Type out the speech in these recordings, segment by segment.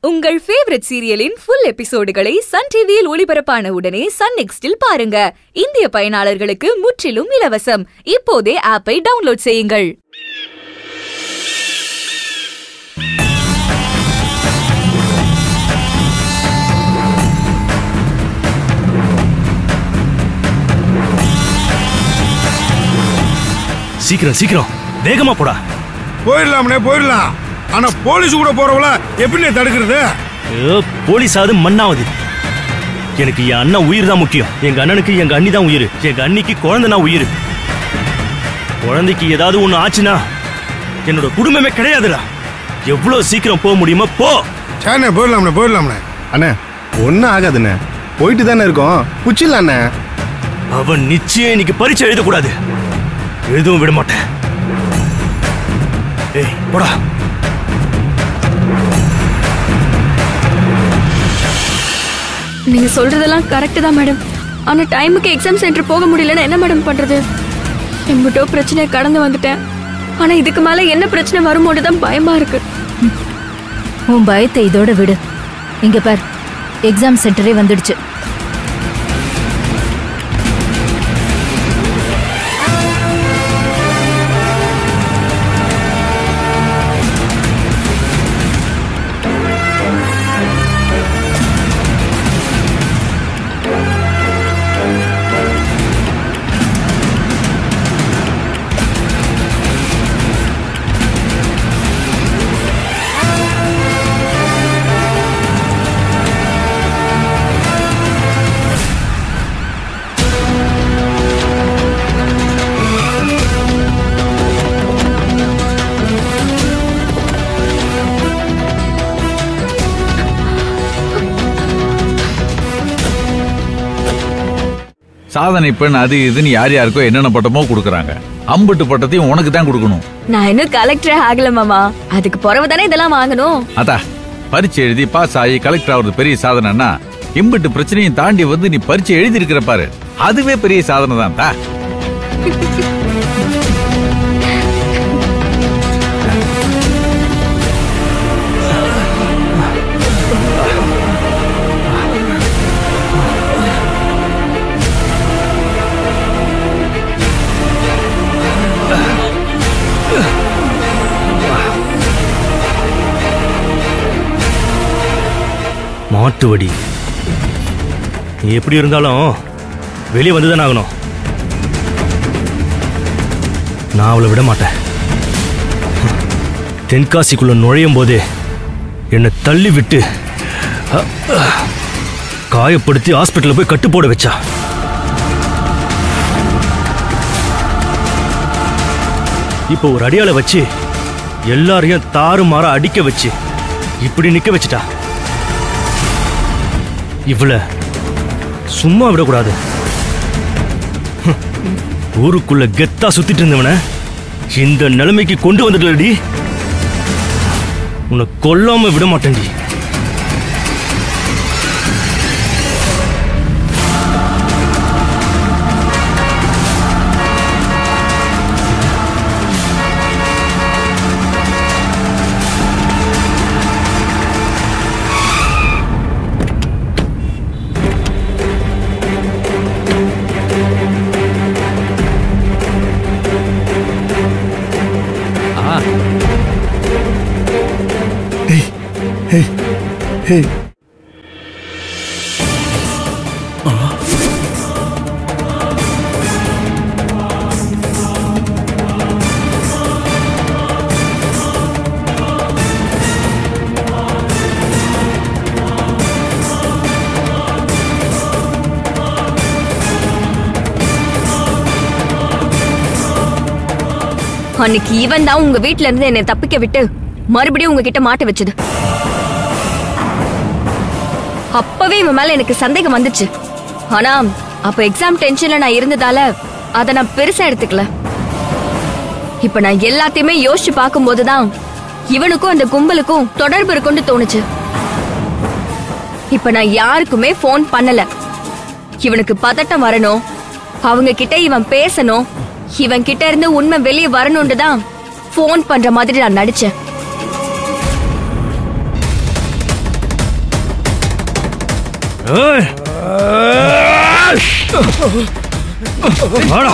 உங்கள் ஃபேவரட் சீரியலின் ஃபுல் எபிசோடுகளை சன் டிவியில் ஒளிபரப்பான உடனே சன் நெக்ஸ்டில் பாருங்க இந்திய பயனாளர்களுக்கு முற்றிலும் இலவசம் இப்போதே ஆப்பை டவுன்லோட் செய்யுங்கள் சீக்கிரம் சீக்கிரம் வேகமா போடா போயிடலாம்னே போயிடலாம் ஆனா போலீஸ் கூட போறவள எப்படி தடுக்கிறது ஐயோ, போலீஸாவது மண்ணாவது எனக்கு என் அண்ணன் உயிர் தான் முக்கியம் எங்க அண்ணனுக்கு எங்க அண்ணி தான் உயிர் எங்க அண்ணிக்கு குழந்தைனா உயிர் குழந்தைக்கு ஏதாவது ஒண்ணு ஆச்சுன்னா என்னோட குடும்பமே கிடையாதுடா எவ்வளவு சீக்கிரம் போக முடியுமோ போ சரிண்ணே போயிடலாம்ண்ணே போயிடலாம்ண்ணே அண்ணே ஒன்றும் ஆகாதுண்ணே போயிட்டு தானே இருக்கோம் புச்சிடலாம் அண்ணே அவன் நிச்சயம் இன்னைக்கு பரீட்சை எழுதக்கூடாது எழுதவும் விட மாட்டேன் ஏய் போடா நீங்க சொல்றதெல்லாம் கரெக்ட் தான் மேடம் ஆனா டைமுக்கு எக்ஸாம் சென்டர் போக முடியலன்னா என்ன மேடம் பண்றது எம்பிட்டோ பிரச்சனையை கடந்து வந்துட்டேன் ஆனா இதுக்கு மேல என்ன பிரச்சனை வருமோன்னு தான் பயமா இருக்கு உன் பயத்தை இதோட விடு இங்க பார் எக்ஸாம் சென்டரே வந்துடுச்சு சாதனை பெண் அது இதுன்னு யார் யாருக்கோ என்னென்ன பட்டமோ கொடுக்குறாங்க அம்புட்டு பட்டத்தையும் உனக்கு தான் கொடுக்கணும் நான் இன்னும் கலெக்டர் ஆகல மாமா அதுக்கு பிறகு தானே இதெல்லாம் வாங்கணும் அதா பரீட்சை எழுதி பாஸ் ஆகி கலெக்டர் ஆகுறது பெரிய சாதனைன்னா இம்புட்டு பிரச்சனையும் தாண்டி வந்து நீ பரீட்சை எழுதி இருக்கிற பாரு அதுவே பெரிய சாதனை தான் தா மாட்டு வடி நீ எப்படி இருந்தாலும் வெளியே வந்து தானே ஆகணும் நான் அவளை விட மாட்டேன் தென்காசிக்குள்ள நுழையும் போதே என்னை தள்ளி விட்டு அ, அ, காயப்படுத்தி ஹாஸ்பிட்டல்ல போய் கட்டு போட வச்சா இப்போ ஒரு அடியாள வச்சு எல்லாரையும் தாறுமாற அடிக்க வச்சு இப்படி நிக்க வச்சுட்டா இவள சும்மா விடக்கூடாது ஹம். ஊருக்குள்ள கெத்தா சுத்திட்டு இருந்தவன இந்த நிலைமைக்கு கொண்டு வந்துட்டடி உன்னை கொல்லாம விட மாட்டேன்டி ஹே அன்னைக்கு இவன் தான் உங்க வீட்ல இருந்து என்னை தப்பிக்க விட்டு மறுபடியும் உங்ககிட்ட மாட்ட வச்சது அப்பவே இவன் மேல எனக்கு சந்தேகம் வந்துச்சு ஆனா அப்ப எக்ஸாம் டென்ஷன்ல நான் இருந்ததால அத நான் பெருசா எடுத்துக்கல இப்ப நான் எல்லாத்தையுமே யோசிச்சு பார்க்கும்போதுதான் இவனுக்கும் அந்த கும்பலுக்கும் தொடர்பு இருக்குன்னு தோணுச்சு இப்ப நான் யாருக்குமே ஃபோன் பண்ணல இவனுக்கு பதட்டம் வரணும் அவங்க கிட்ட இவன் பேசணும் இவன் கிட்ட இருந்து உண்மை வெளியே வரணும்னு தான் ஃபோன் பண்ற மாதிரி நான் நடிச்சேன் ஏய். வாடா.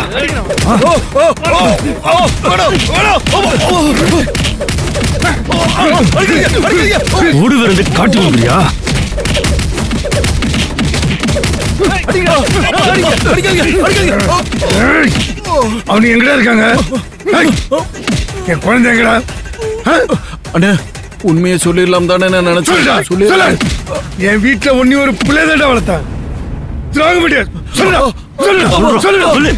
ஓடு விருந்து காட்டு வந்துறியா ஏய், அவனுங்க எங்கடா இருக்காங்க ஏய், என் குழந்தை எங்கடா ஆ? அண்ணே உண்மையை சொல்லிடலாம் தானே நான் சொல்லுடா, நினைச்சேன் சொல்லு. சொல்லி என் வீட்டுல ஒன்னி ஒரு பிள்ளை தாண்டா வளர்த்தேன் துரோகம் பண்ணியா சொல்லுடா சொல்லுடா சொல்லுடா சொல்லு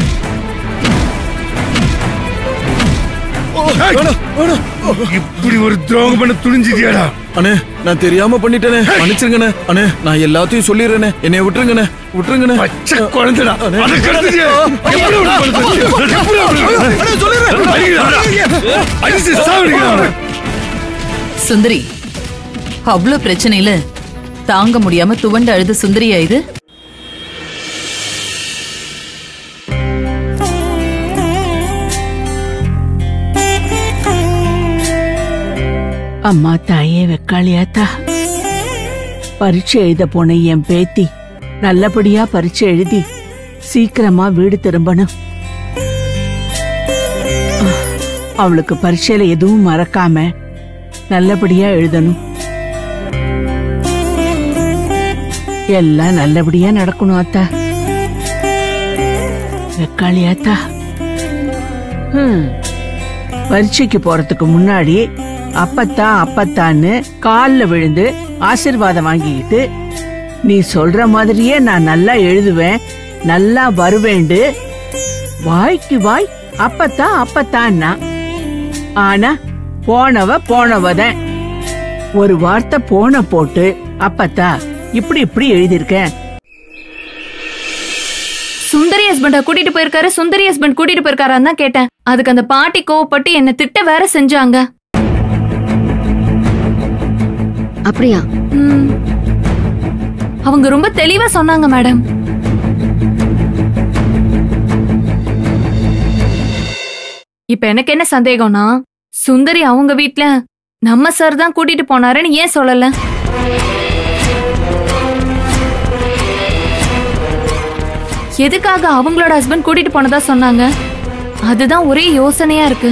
ஏய், இப்படி ஒரு துரோகம் பண்ண துணிஞ்சிட்டியாடா அண்ணே நான் தெரியாம பண்ணிட்டேனே மன்னிச்சிருங்கண்ணே அண்ணே நான் எல்லாத்தையும் சொல்லிடுறேனே என்னைய விட்டுருங்கண்ணே விட்டுருங்கண்ணே பச்சை குழந்தைடா அதை கடத்திட்டியே. எப்படி விட போறது? எப்படி விட போறது? அடிக்கிறா. அடிச்சு சாவடிக்கிறா அவனை. சுந்தரி அவ்வளவு பிரச்சனையில தாங்க முடியாம துவண்டு அழுது சுந்தரியா இது அம்மா தாயே வெக்காளியாத்தா பரீட்சை எழுத போன என் பேத்தி நல்லபடியா பரீட்சை எழுதி சீக்கிரமா வீடு திரும்பணும் அவளுக்கு பரீட்சையில எதுவும் மறக்காம நல்லபடியா எழுதணும் எல்லாம் நல்லபடியா நடக்கணும் அத்தா வெக்காளியாத்தா ஹம். பரீட்சைக்கு போறதுக்கு முன்னாடி அப்பத்தா அப்பத்தான்னு கால்ல விழுந்து ஆசீர்வாதம் வாங்கிக்கிட்டு நீ சொல்ற மாதிரியே நான் நல்லா எழுதுவேன் நல்லா வருவேண்டு வாய்க்கு வாய் அப்பத்தா அப்பத்தான்னா ஆனா போனவ போனவதான் ஒரு வார்த்தை போன போட்டு அப்பத்தா இப்படி இப்படி எழுதியிருக்கேன் சுந்தரி ஹஸ்பண்ட கூட்டிட்டு போயிருக்காரு சுந்தரி ஹஸ்பண்ட் கூட்டிட்டு போயிருக்காரான்னு தான் கேட்டேன் அதுக்கு அந்த பாட்டி கோவப்பட்டு என்ன திட்ட வேற செஞ்சாங்க அப்படியா ம். அவங்க ரொம்ப தெளிவா சொன்னாங்க மேடம் இப்ப எனக்கு என்ன சந்தேகம்னா சுந்தரி அவங்க வீட்ல நம்ம சார் தான் கூட்டிட்டு போனாருன்னு ஏன் சொல்லல எதுக்காக அவங்களோட ஹஸ்பண்ட் கூட்டிட்டு போனதா சொன்னாங்க அதுதான் ஒரே யோசனையா இருக்கு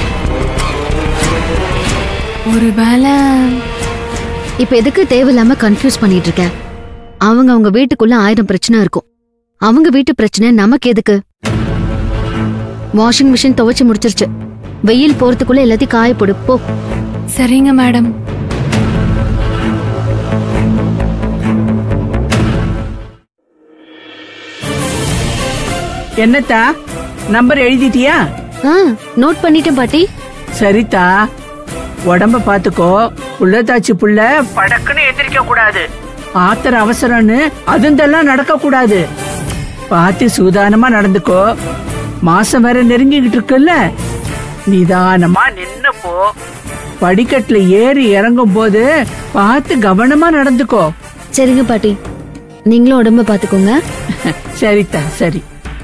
ஒருவேளை இப்ப எதுக்கு தேவையில்லாம கன்ஃபியூஸ் பண்ணிட்டு இருக்க அவங்க அவங்க வீட்டுக்குள்ள ஆயிரம் பிரச்சனை இருக்கும் அவங்க வீட்டு பிரச்சனை நமக்கு எதுக்கு வாஷிங் மிஷின் துவைச்சு முடிச்சிருச்சு வெயில் போறதுக்குள்ள எல்லாத்தையும் காய போடு போ சரிங்க மேடம் என்னத்தா நம்பர் எழுதிட்டியா ஆ நோட் பண்ணிட்டேன் பாட்டி சரிதா உடம்ப பாத்துக்கோ புள்ளதாச்சி புள்ள படக்குன்னு எந்திரிக்க கூடாது ஆத்திர அவசரம்னு அதுந்தெல்லாம் நடக்க கூடாது பார்த்து சூதானமா நடந்துக்கோ மாசம் வேற நெருங்கிக்கிட்டு இருக்குல்ல நிதானமா நின்னு போ படிக்கட்டுல ஏறி இறங்கும் போது பார்த்து கவனமா நடந்துக்கோ சரிங்க பாட்டி நீங்களும் உடம்ப பாத்துக்கோங்க சரிதா சரி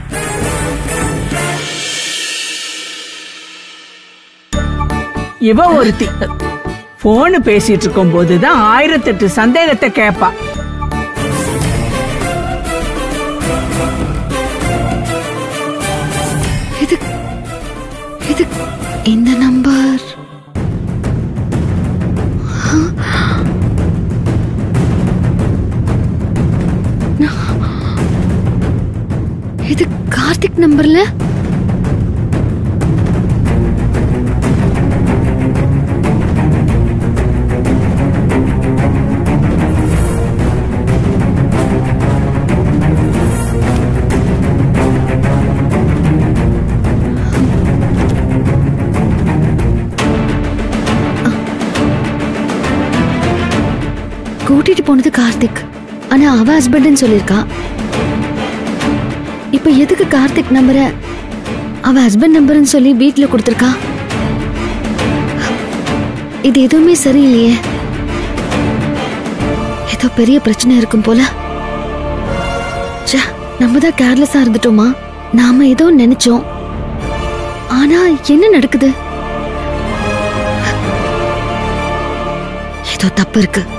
இவ ஒருத்தி போன் பேசிட்டு இருக்கும் போதுதான் ஆயிரத்தெட்டு சந்தேகத்தை கேப்பா இது இது இந்த நம்பர் இது கார்த்திக் நம்பர்ல கூட்டிட்டு போனது கார்த்திக் ஆனா அவ ஹஸ்பண்ட்னு சொல்லிருக்கா இப்ப எதுக்கு கார்த்திக் நம்பரை அவ ஹஸ்பண்ட் நம்பர்னு சொல்லி வீட்ல கொடுத்திருக்கா இது எதுவுமே சரியில்லையே ஏதோ பெரிய பிரச்சனை இருக்கும் போல ச்சே, நம்ம தான் கேர்லெஸ்ஸா இருந்துட்டோமா நாம ஏதோ நினைச்சோம் ஆனா என்ன நடக்குது ஏதோ தப்பு இருக்கு